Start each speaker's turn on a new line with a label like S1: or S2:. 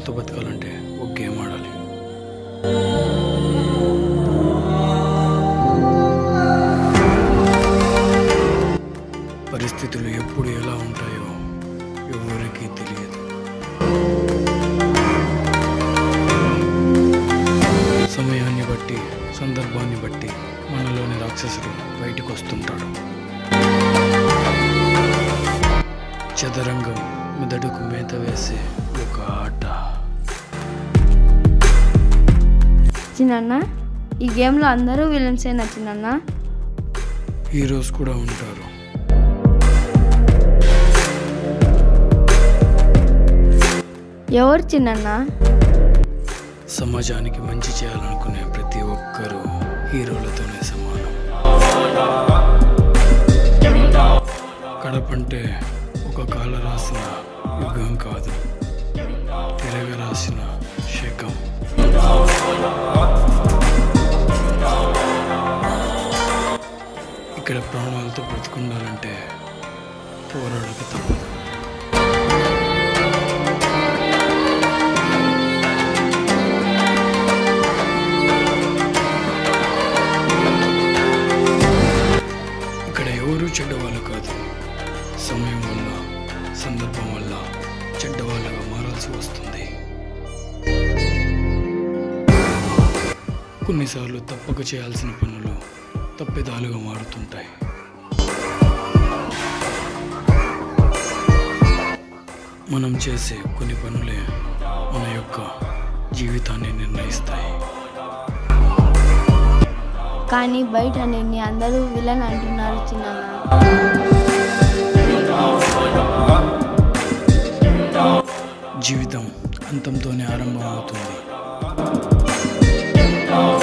S1: ప్రాణాలతో బతకాలంటే ఒక గేమ్ ఆడాలి పరిస్థితులు ఎప్పుడు ఎలా ఉంటాయో ఎవరికీ తెలియదు సమయాన్ని బట్టి సందర్భాన్ని బట్టి మనలోని రాక్షసుడు బయటకు వస్తుంటాడు చదరంగం మెదడుకు మేత వేసే ఒక ఆట
S2: చిన్న ఈ గేమ్లో అందరూ విలన్సేనా చిన్న
S1: హీరోస్ కూడా ఉంటారు
S2: ఎవరు చిన్న
S1: సమాజానికి మంచి చేయాలనుకునే ప్రతి ఒక్కరూ హీరోలతోనే సమానం కడపంటే ఒక కాల రాసిన యుగం కాదు తిరగ రాసిన శకం ఇక్కడ ప్రాణాలతో బ్రతుకుండాలంటే పోరాడక తప్పదు ఇక్కడ ఎవరు చెడ్డవాళ్ళు కాదు సమయం వల్ల సందర్భం వల్ల చెడ్డవాళ్ళగా మారాల్సి వస్తుంది కొన్నిసార్లు తప్పక చేయాల్సిన పనులు తప్పిదాలుగా మారుతుంటాయి మనం చేసే కొన్ని పనులే మన యొక్క జీవితాన్ని నిర్ణయిస్తాయి
S2: కానీ బయట నిన్ను అందరూ విలన్ అంటున్నారు చిన్న
S1: జీవితం అంతంతోనే ఆరంభం అవుతుంది